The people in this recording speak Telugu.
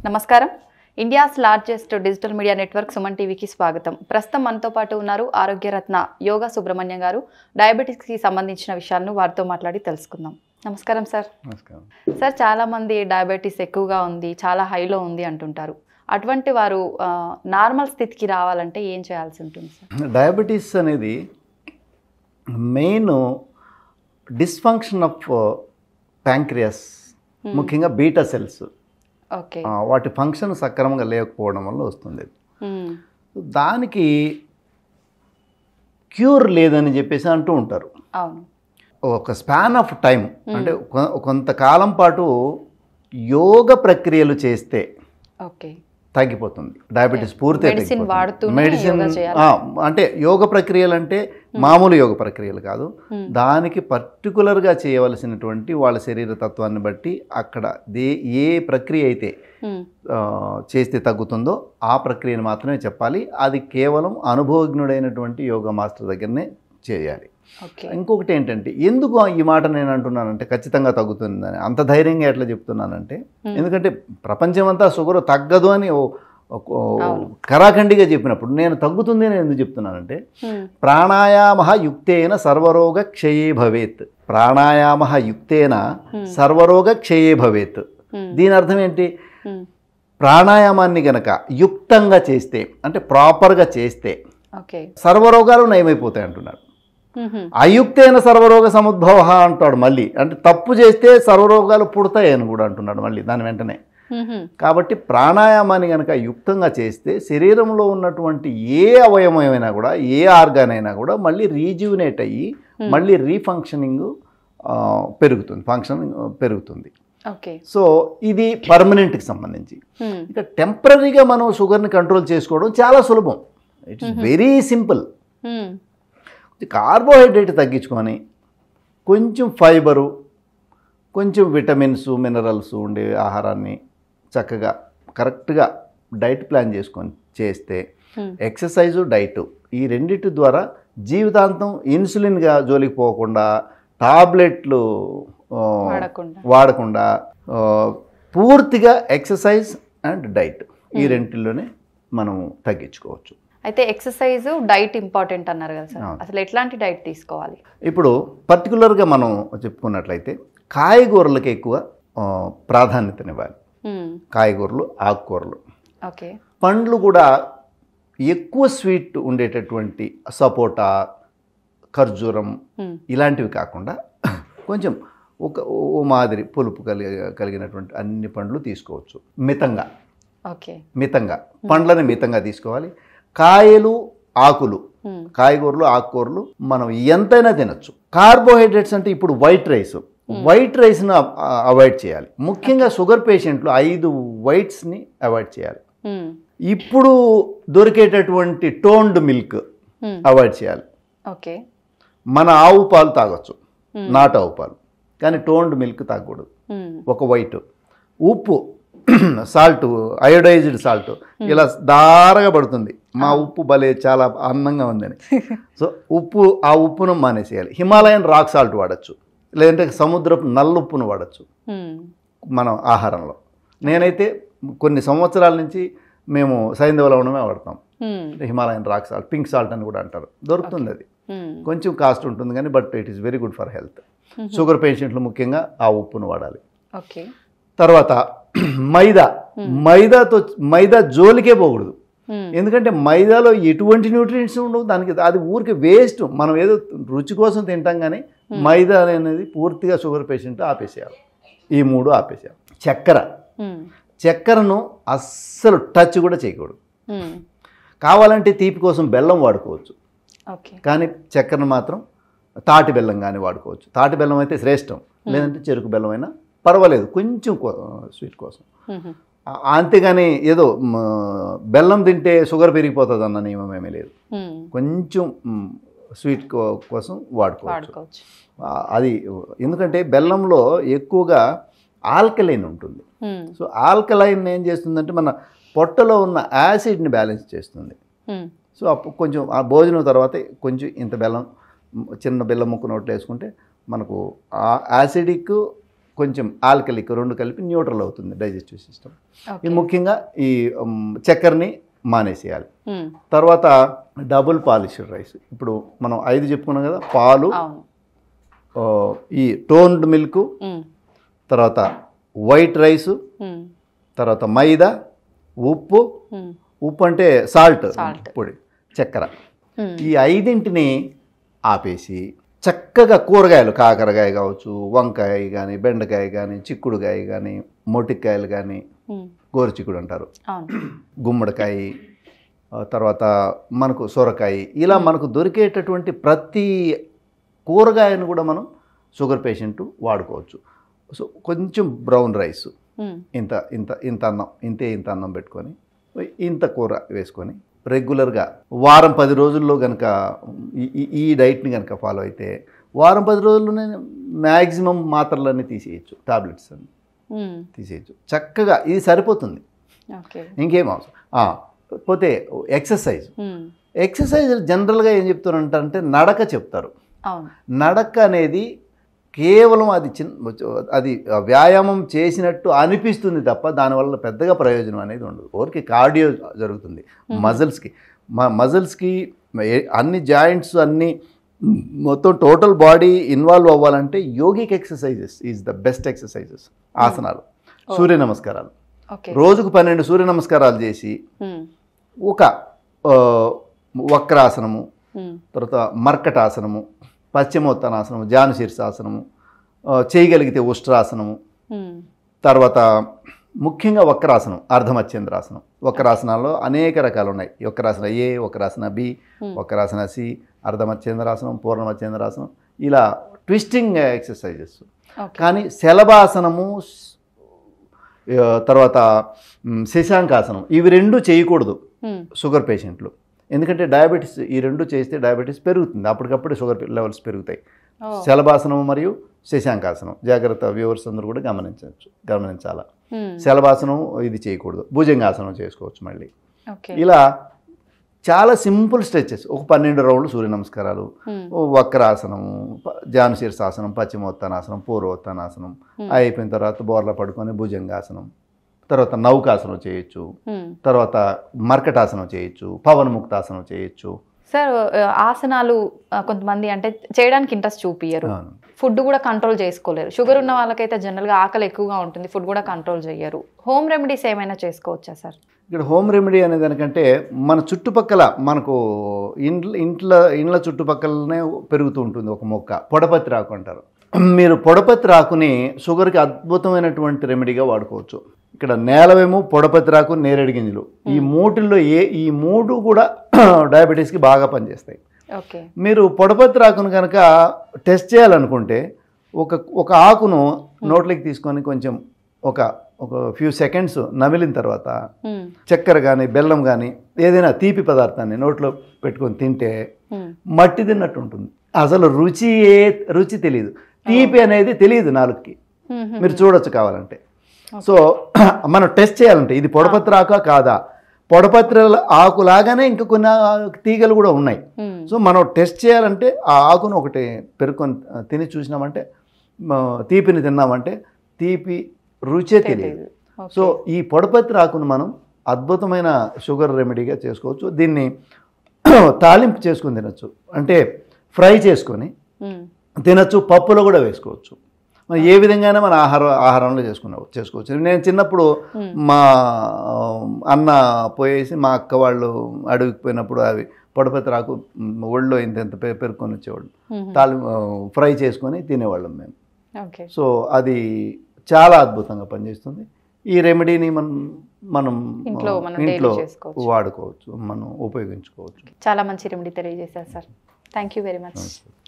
నమస్కారం India's largest digital media network Suman టీవీకి స్వాగతం ప్రస్తుతం మనతో పాటు ఉన్నారు ఆరోగ్యరత్న యోగా సుబ్రహ్మణ్యం గారు డయాబెటీస్కి సంబంధించిన విషయాలను వారితో మాట్లాడి తెలుసుకుందాం నమస్కారం సార్ నమస్కారం సార్ చాలామంది డయాబెటీస్ ఎక్కువగా ఉంది చాలా హైలో ఉంది అంటుంటారు అటువంటి వారు ఆ, నార్మల్ స్థితికి రావాలంటే ఏం చేయాల్సి ఉంటుంది సార్ డయాబెటీస్ అనేది మెయిన్ డిస్ఫంక్షన్ ఆఫ్ ప్యాంక్రియాస్ ముఖ్యంగా బీటా సెల్స్ ఓకే వాటి ఫంక్షన్ సక్రమంగా లేకపోవడం వల్ల వస్తుంది మ్మ్. దానికి క్యూర్ లేదని చెప్పేసి అంటూ ఉంటారు అవును ఒక స్పాన్ ఆఫ్ టైం అంటే కొ- కొంతకాలం పాటు యోగ ప్రక్రియలు చేస్తే ఓకే తగ్గిపోతుంది డయాబెటీస్ పూర్తిగా Medicine తగ్గిపోతుంది. వాడుతూనే మెడిసిన్ యోగా చేయాలి. ఆ, అంటే యోగ ప్రక్రియలు అంటే మామూలు యోగ ప్రక్రియలు కాదు Hmm. దానికి పర్టికులర్గా చేయవలసినటువంటి వాళ్ళ శరీర తత్వాన్ని బట్టి అక్కడ దే ఏ ప్రక్రియ అయితే మ్మ్. ఆ, చేస్తే తగ్గుతుందో ఆ ప్రక్రియను మాత్రమే చెప్పాలి అది కేవలం అనుభవజ్ఞుడైనటువంటి యోగా మాస్టర్ దగ్గరనే చేయాలి ఓకే ఇంకొకటి ఏంటంటే ఎందుకు ఈ మాట నేను అంటున్నానంటే ఖచ్చితంగా తగ్గుతుందని అంత ధైర్యంగా ఎట్లా చెప్తున్నానంటే Hmm. ఎందుకంటే ప్రపంచమంతా షుగర్ తగ్గదు అని ఓ- ఓ- అవును. కరాఖండిగా చెప్పినప్పుడు నేను తగ్గుతుంది అని ఎందుకు చెప్తున్నానంటే మ్మ్. ప్రాణాయామ యుక్తేన సర్వరోగ క్షయే భవేత్ ప్రాణాయామ యుక్తేన Hmm. సర్వరోగ క్షయే భవేత్ మ్మ్. దీని అర్థం ఏంటి మ్మ్. ప్రాణాయామాన్ని గనక యుక్తంగా చేస్తే అంటే ప్రాపర్గా చేస్తే ఓకే సర్వరోగాలు నయమైపోతాయి అంటున్నారు మ్మ్. అయుక్తైన సర్వరోగ సముద్భవ అంటాడు మళ్ళీ అంటే తప్పు చేస్తే సర్వరోగాలు పుడతాయి అని కూడా అంటున్నాడు మళ్ళీ దాని వెంటనే మ్మ్. కాబట్టి ప్రాణాయామాన్ని కనుక యుక్తంగా చేస్తే శరీరంలో ఉన్నటువంటి ఏ అవయవమైనా కూడా ఏ ఆర్గాన్ అయినా కూడా మళ్ళీ రీజ్యూనేట్ అయ్యి మళ్ళీ రీఫంక్షనింగ్ పెరుగుతుంది ఫంక్షనింగ్ పెరుగుతుంది ఓకే సో ఇది పర్మనెంట్కి సంబంధించి మ్మ్. ఇక టెంపరీగా మనం షుగర్ని కంట్రోల్ చేసుకోవడం చాలా సులభం it is very simple hmm. Carbohydrate తగ్గించుకొని కొంచెం ఫైబరు కొంచెం విటమిన్స్ మినరల్స్ ఉండే ఆహారాన్ని చక్కగా కరెక్ట్గా డైట్ ప్లాన్ చేసుకొని చేస్తే మ్మ్. ఎక్సర్సైజు డైట్ ఈ రెండిటి ద్వారా జీవితాంతం ఇన్సులిన్గా జోలికి పోకుండా టాబ్లెట్లు ఆ, వాడకుండా వాడకుండా ఆ, పూర్తిగా ఎక్సర్సైజ్ అండ్ డైట్ ఈ రెంటిల్లోనే మనం తగ్గించుకోవచ్చు అయితే ఎక్సర్సైజ్ డైట్ ఇంపార్టెంట్ అన్నారు కదా సార్ అవును. అసలు ఎట్లాంటి డైట్ తీసుకోవాలి ఇప్పుడు పర్టికులర్గా మనం చెప్పుకున్నట్లయితే కాయగూరలకు ఎక్కువ ఆ, ప్రాధాన్యతనివ్వాలి మ్మ్. కాయగూరలు ఆకుకూరలు ఓకే పండ్లు కూడా ఎక్కువ స్వీట్ ఉండేటటువంటి సపోటా ఖర్జూరం మ్మ్. ఇలాంటివి కాకుండా కొంచెం ఒక ఓ మాదిరి పులుపు కలిగి కలిగినటువంటి అన్ని పండ్లు తీసుకోవచ్చు మితంగా ఓకే మితంగా పండ్లని మితంగా తీసుకోవాలి కాయలు ఆకులు మ్మ్. కాయగూరలు ఆకుకూరలు మనం ఎంతైనా తినొచ్చు కార్బోహైడ్రేట్స్ అంటే ఇప్పుడు వైట్ రైస్ వైట్ రైస్ను అవాయిడ్ చేయాలి ముఖ్యంగా షుగర్ పేషెంట్లు ఐదు వైట్స్ని అవాయిడ్ చేయాలి మ్మ్. ఇప్పుడు దొరికేటటువంటి టోన్డ్ మిల్క్ మ్మ్. అవాయిడ్ చేయాలి ఓకే మన ఆవు పాలు తాగొచ్చు Hmm. నాటు ఆవు పాలు కానీ టోన్డ్ మిల్క్ తాగకూడదు మ్మ్. ఒక వైట్ ఉప్పు సాల్ట్ అయోడైజ్డ్ సాల్ట్ ఇలా దారగా పడుతుంది మా ఉప్పు భలే చాలా అందంగా ఉందని సో ఉప్పు ఆ ఉప్పును మానేసేయాలి హిమాలయన్ రాక్ సాల్ట్ వాడచ్చు లేదంటే సముద్రపు నల్లుప్పును వాడచ్చు మ్మ్. మనం ఆహారంలో నేనైతే కొన్ని సంవత్సరాల నుంచి మేము సైంధవ లవణమే వాడతాం మ్మ్. అంటే Himalayan rock salt pink salt అని కూడా అంటారు దొరుకుతుంది అది మ్మ్. కొంచెం కాస్ట్ ఉంటుంది కానీ but it is very good for health sugar పేషెంట్లు ముఖ్యంగా ఆ ఉప్పును వాడాలి ఓకే తర్వాత మైదా మైదాతో మైదా జోలికే పోకూడదు మ్మ్. ఎందుకంటే మైదాలో ఎటువంటి న్యూట్రియంట్స్ ఉండవు దానికి అది ఊరికి వేస్ట్ మనం ఏదో రుచి కోసం తింటాం కానీ మైదా అనేది పూర్తిగా షుగర్ పేషెంట్ ఆపేసేయాలి ఈ మూడు ఆపేసేయాలి చక్కెర మ్మ్. చక్కెరను అస్సలు టచ్ కూడా చేయకూడదు మ్మ్. కావాలంటే తీపి కోసం బెల్లం వాడుకోవచ్చు ఓకే కానీ చక్కెరను మాత్రం తాటి బెల్లం కానీ వాడుకోవచ్చు తాటి బెల్లం అయితే శ్రేష్టం లేదంటే చెరుకు బెల్లం అయినా పర్వాలేదు కొంచెం కో- స్వీట్ కోసం మ్మ్. ఆ- అంతేగాని ఏదో మ, బెల్లం తింటే షుగర్ పెరిగిపోతుంది అన్న నియమం ఏమీ లేదు మ్మ్. కొంచెం మ్, స్వీట్ కో- కోసం వాడుకోవచ్చు వాడుకోవచ్చు ఆ, అది ఎందుకంటే బెల్లంలో ఎక్కువగా ఆల్కలైన్ ఉంటుంది మ్మ్. సో ఆల్కలైన్ ఏం చేస్తుందంటే మన పొట్టలో ఉన్న యాసిడ్ని బ్యాలెన్స్ చేస్తుంది మ్మ్. సో అప్పుడు కొంచెం ఆ భోజనం తర్వాత కొంచెం ఇంత బెల్లం మ్, చిన్న బెల్లం ముక్క నోట్లో వేసుకుంటే మనకు ఆ యాసిడిక్ కొంచెం ఆల్కలిక్ రెండు కలిపి న్యూట్రల్ అవుతుంది డైజెస్టివ్ సిస్టమ్ ఓకే ఇది ముఖ్యంగా ఈ ఉమ్, చక్కెరని మానేసేయాలి ఉమ్, తర్వాత డబుల్ పాలిష్డ్ రైస్ ఇప్పుడు మనం ఐదు చెప్పుకున్నాం కదా పాలు అవును ఆ, ఈ టోన్డ్ మిల్క్ ఉమ్, తర్వాత వైట్ రైసు ఉమ్, తర్వాత మైదా ఉప్పు ఉమ్, ఉప్పు అంటే సాల్ట్ Salt. పొడి చక్కెర ఉమ్, ఈ ఐదింటిని ఆపేసి చక్కగా కూరగాయలు కాకరకాయ కావచ్చు వంకాయ కానీ బెండకాయ కానీ చిక్కుడుకాయ కానీ మొటికాయలు కానీ ఉమ్, గోరుచిక్కుడు అంటారు అవును గుమ్మడికాయ ఆ తర్వాత మనకు సొరకాయ ఇలా మనకు దొరికేటటువంటి ప్రతి కూరగాయను కూడా మనం షుగర్ పేషెంట్ వాడుకోవచ్చు సో కొంచెం బ్రౌన్ రైస్ ఉమ్, ఇంత ఇంత ఇంత అన్నం ఇంతే ఇంత అన్నం పెట్టుకొని ఇంత కూర వేసుకొని రెగ్యులర్గా వారం పది రోజుల్లో కనుక ఈ- ఈ- ఈ డైట్ని కనుక ఫాలో అయితే వారం పది రోజుల్లోనే మ్యాక్సిమం మాత్రలన్నీ తీసేయచ్చు టాబ్లెట్స్ అన్ని ఉమ్, తీసేయచ్చు చక్కగా ఇది సరిపోతుంది ఓకే ఇంకేం అవసరం ఆ, పోతే ఎక్సర్సైజ్ ఉమ్, ఎక్సర్సైజ్ జనరల్గా ఏం చెప్తారంటే నడక చెప్తారు అవును నడక అనేది కేవలం అది చిన్న అది వ్యాయామం చేసినట్టు అనిపిస్తుంది తప్ప దానివల్ల పెద్దగా ప్రయోజనం అనేది ఉండదు ఓరికి కార్డియో జరుగుతుంది మజిల్స్కి మా మజిల్స్కి అన్ని జాయింట్స్ అన్ని మొత్తం టోటల్ బాడీ ఇన్వాల్వ్ అవ్వాలంటే yogic exercises is the best exercises ఆసనాలు సూర్య నమస్కారాలు ఓకే రోజుకు పన్నెండు సూర్య నమస్కారాలు చేసి ఉమ్, ఒక ఆ, వక్రాసనము ఉమ్, తర్వాత మర్కటాసనము పశ్చిమోత్తనాసనము జాను శీర్షాసనము ఆ, చేయగలిగితే ఉష్ట్రాసనము ఉమ్, తర్వాత ముఖ్యంగా వక్రాసనం అర్ధమచ్చేంద్రాసనం వక్రాసనాల్లో అనేక రకాలు ఉన్నాయి vakrasana A vakrasana B Hmm. Vakrasana C అర్ధమచ్చేంద్రాసనం పూర్ణమచ్చేంద్రాసనం ఇలా ట్విస్టింగ్ ఎక్సర్సైజెస్ ఓకే కానీ శలభాసనము స్- ఆ, తర్వాత మ్, శశాంకాసనం ఇవి రెండు చేయకూడదు ఉమ్, షుగర్ పేషెంట్లు ఎందుకంటే డయాబెటీస్ ఈ రెండు చేస్తే డయాబెటీస్ పెరుగుతుంది అప్పటికప్పుడు షుగర్ లెవెల్స్ పెరుగుతాయి ఓ, శలభాసనం మరియు శశాంకాసనం జాగ్రత్త వ్యూవర్స్ అందరూ కూడా గమనించవచ్చు గమనించాలా ఉమ్, శలభాసనం ఇది చేయకూడదు భుజంగాసనం చేసుకోవచ్చు మళ్ళీ ఓకే ఇలా చాలా సింపుల్ స్ట్రెచెస్ ఒక పన్నెండు రౌండ్లు సూర్య నమస్కారాలు ఉమ్, ఓ వక్రాసనము ప- జాను శీర్షాసనం పశ్చిమోత్తానాసనం పూర్వోత్తానాసనం Hmm. అయిపోయిన తర్వాత బోర్ల పడుకొని భుజంగాసనం తర్వాత నౌకాసనం చేయొచ్చు ఉమ్. తర్వాత మర్కటాసనం చేయొచ్చు పవనముక్తాసనం చేయొచ్చు సార్ ఆ, ఆసనాలు ఆ, కొంతమంది అంటే చేయడానికి ఇంట్రెస్ట్ చూపియరు అవును. ఫుడ్ కూడా కంట్రోల్ చేసుకోలేరు షుగర్ ఉన్న వాళ్ళకైతే జనరల్గా ఆకలి ఎక్కువగా ఉంటుంది ఫుడ్ కూడా కంట్రోల్ చేయరు హోమ్ రెమెడీస్ ఏమైనా చేసుకోవచ్చా సార్ ఇక్కడ హోమ్ రెమెడీ అనే దానికంటే మన చుట్టుపక్కల మనకు ఇండ్ల ఇంట్లో ఇండ్ల చుట్టుపక్కలనే పెరుగుతూ ఉంటుంది ఒక మొక్క పొడపత్తి రాకు అంటారు మీరు పొడపత్తి రాకుని షుగర్కి అద్భుతమైనటువంటి రెమెడీగా వాడుకోవచ్చు ఇక్కడ నేలవేమో పొడపత్తి రాకు నేరేడు గింజలు ఈ మూటిల్లో ఏ ఈ మూడు కూడా డయాబెటీస్కి బాగా పనిచేస్తాయి ఓకే మీరు పొడపత్తి రాకును కనుక టెస్ట్ చేయాలనుకుంటే ఒక ఒక ఆకును నోట్లోకి తీసుకొని కొంచెం ఒక ఒక ఫ్యూ సెకండ్స్ నమిలిన తర్వాత ఉమ్, చక్కెర కానీ బెల్లం కానీ ఏదైనా తీపి పదార్థాన్ని నోట్లో పెట్టుకొని తింటే ఉమ్, మట్టి తిన్నట్టు ఉంటుంది అసలు రుచి ఏ రుచి తెలియదు తీపి అనేది తెలియదు నాలుగుకి ఉమ్, ఉమ్, మీరు చూడొచ్చు కావాలంటే సో మనం టెస్ట్ చేయాలంటే ఇది పొడపత్రి ఆక కాదా పొడపత్రి ఆకులాగానే ఇంకా కొన్ని ఆ- తీగలు కూడా ఉన్నాయి ఉమ్, సో మనం టెస్ట్ చేయాలంటే ఆ ఆకును ఒకటి పెరుకొని ఆ, తిని చూసినామంటే మ, తీపిని తిన్నామంటే తీపి రుచే తెలియదు తెలీదు. ఓకే. సో ఈ పొడపత్రి ఆకును మనం అద్భుతమైన షుగర్ రెమెడీగా చేసుకోవచ్చు దీన్ని తాలింపు చేసుకొని తినచ్చు అంటే ఫ్రై చేసుకొని ఉమ్, తినచ్చు పప్పులో కూడా వేసుకోవచ్చు మనం ఏ విధంగానే మన ఆహార ఆహారంలో చేసుకున్న చేసుకోవచ్చు నేను చిన్నప్పుడు ఉమ్, మా ఆ, అన్న పోయేసి మా అక్క వాళ్ళు అడవికి పోయినప్పుడు అవి పొడపత్రి ఆకు మ్, ఒళ్ళో ఇంత ఇంత పె- పెరుక్కొని వచ్చేవాళ్ళు ఉమ్, తాలి ఆ, ఫ్రై చేసుకొని తినేవాళ్ళం మేము ఓకే సో అది చాలా అద్భుతంగా పనిచేస్తుంది ఈ రెమెడీని మనం మనం ఇంట్లో మనం ఇంట్లో daily చేసుకోవచ్చు. వాడుకోవచ్చు మనం ఉపయోగించుకోవచ్చు చాలా మంచి రెమెడీ తెలియజేశారు sir thank you very much నమస్తే.